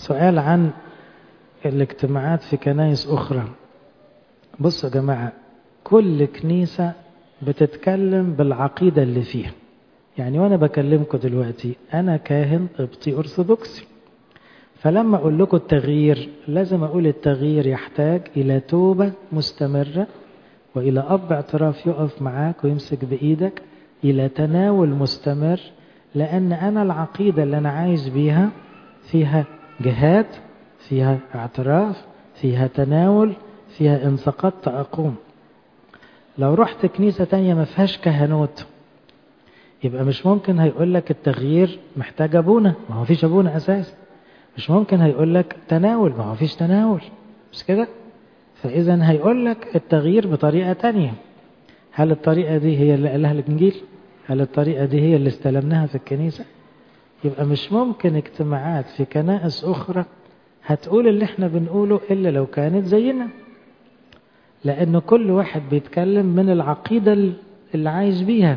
سؤال عن الاجتماعات في كنائس أخرى بصوا يا جماعة كل كنيسة بتتكلم بالعقيدة اللي فيها يعني وأنا بكلمكم دلوقتي أنا كاهن قبطي أرثوذكسي فلما أقول لكم التغيير لازم أقول التغيير يحتاج إلى توبة مستمرة وإلى أب اعتراف يقف معاك ويمسك بإيدك إلى تناول مستمر لأن أنا العقيدة اللي أنا عايش بيها فيها جهاد فيها اعتراف فيها تناول فيها إن سقطت أقوم لو رحت كنيسة تانية ما فيهاش كهنوت يبقى مش ممكن هيقول لك التغيير محتاج أبونا ما هو فيش أبونا أساسا مش ممكن هيقول لك تناول ما هو فيش تناول مش كده فإذا هيقول لك التغيير بطريقة تانية هل الطريقة دي هي اللي قالها الإنجيل هل الطريقة دي هي اللي استلمناها في الكنيسة يبقى مش ممكن اجتماعات في كنائس أخرى هتقول اللي احنا بنقوله إلا لو كانت زينا لأن كل واحد بيتكلم من العقيدة اللي عايش بيها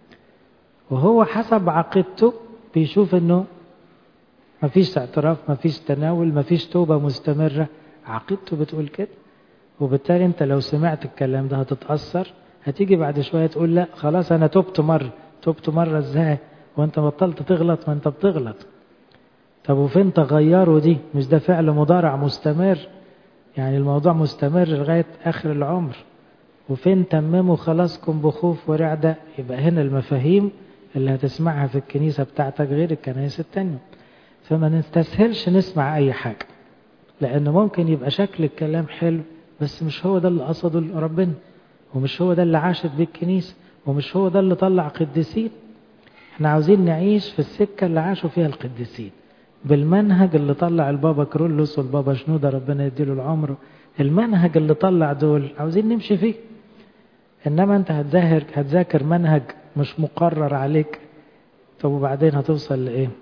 وهو حسب عقيدته بيشوف انه مفيش اعتراف مفيش تناول مفيش توبة مستمرة عقيدته بتقول كده وبالتالي انت لو سمعت الكلام ده هتتأثر هتيجي بعد شوية تقول لا خلاص انا تبت مرة تبت مرة ازاي وانت بطلت تغلط ما انت بتغلط طب وفين تغيروا دي مش ده فعل مضارع مستمر يعني الموضوع مستمر لغاية آخر العمر وفين تمموا خلاصكم بخوف ورعدة يبقى هنا المفاهيم اللي هتسمعها في الكنيسة بتاعتك غير الكنائس التانية فما نستسهلش نسمع أي حاجة لأن ممكن يبقى شكل الكلام حلو بس مش هو ده اللي قصده ربنا ومش هو ده اللي عاشت بيه الكنيسة ومش هو ده اللي طلع قديسين احنا عاوزين نعيش في السكة اللي عاشوا فيها القديسين بالمنهج اللي طلع البابا كرولوس والبابا شنودة ربنا يديله العمر المنهج اللي طلع دول عاوزين نمشي فيه انما انت هتذاكر هتذاكر منهج مش مقرر عليك طب وبعدين هتوصل لايه